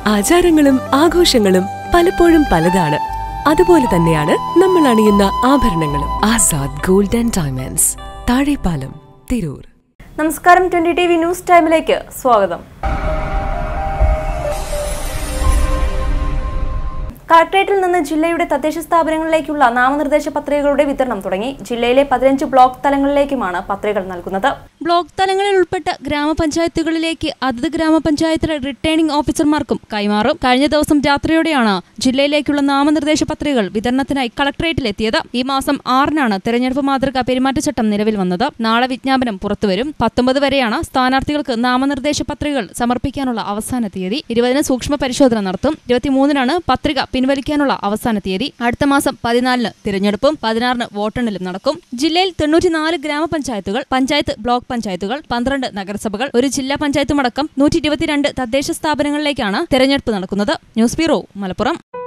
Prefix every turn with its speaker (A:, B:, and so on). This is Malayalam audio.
A: ആചാരങ്ങളും ആഘോഷങ്ങളും പലപ്പോഴും പലതാണ് അതുപോലെ തന്നെയാണ് നമ്മൾ അണിയുന്ന ആഭരണങ്ങളും Azad gold and diamonds Thazhepalam Tirur
B: നമസ്കാരം ട്വന്റി ടി വി ന്യൂസ് ടൈമിലേക്ക് സ്വാഗതം കളക്ട്രേറ്റിൽ നിന്ന് ജില്ലയുടെ തദ്ദേശ സ്ഥാപനങ്ങളിലേക്കുള്ള നാമനിർദ്ദേശ പത്രികകളുടെ വിതരണം തുടങ്ങി ജില്ലയിലെ പതിനഞ്ച് ബ്ലോക്ക് തലങ്ങളിലേക്കുമാണ് പത്രികകൾ നൽകുന്നത്
C: ബ്ലോക്ക് തലങ്ങളിൽ ഉൾപ്പെട്ട ഗ്രാമപഞ്ചായത്തുകളിലേക്ക് അതത് ഗ്രാമപഞ്ചായത്തിലെ റിട്ടേണിംഗ് ഓഫീസർമാർക്കും കൈമാറും കഴിഞ്ഞ ദിവസം രാത്രിയോടെയാണ് ജില്ലയിലേക്കുള്ള നാമനിർദ്ദേശ പത്രികകൾ വിതരണത്തിനായി കളക്ടറേറ്റിലെത്തിയത് ഈ മാസം ആറിനാണ് തെരഞ്ഞെടുപ്പ് മാതൃക പെരുമാറ്റച്ചട്ടം നിലവിൽ വന്നത് നാളെ വിജ്ഞാപനം പുറത്തുവരും പത്തൊമ്പത് വരെയാണ് സ്ഥാനാർത്ഥികൾക്ക് നാമനിർദ്ദേശ പത്രികകൾ സമർപ്പിക്കാനുള്ള അവസാന തീയതി ഇരുപതിന് സൂക്ഷ്മ പരിശോധന നടത്തും ഇരുപത്തിമൂന്നിനാണ് പത്രിക പിൻവലിക്കാനുള്ള അവസാന തീയതി അടുത്ത മാസം പതിനാലിന് തിരഞ്ഞെടുപ്പും പതിനാറിന് വോട്ടെണ്ണലും നടക്കും ജില്ലയിൽ തൊണ്ണൂറ്റിനാല് ഗ്രാമപഞ്ചായത്തുകൾ പഞ്ചായത്ത് ബ്ലോക്ക് പഞ്ചായത്തുകൾ പന്ത്രണ്ട് നഗരസഭകൾ ഒരു ജില്ലാ പഞ്ചായത്തുമടക്കം നൂറ്റി ഇരുപത്തിരണ്ട് തദ്ദേശ സ്ഥാപനങ്ങളിലേക്കാണ് തെരഞ്ഞെടുപ്പ് നടക്കുന്നത് ന്യൂസ് ബ്യൂറോ മലപ്പുറം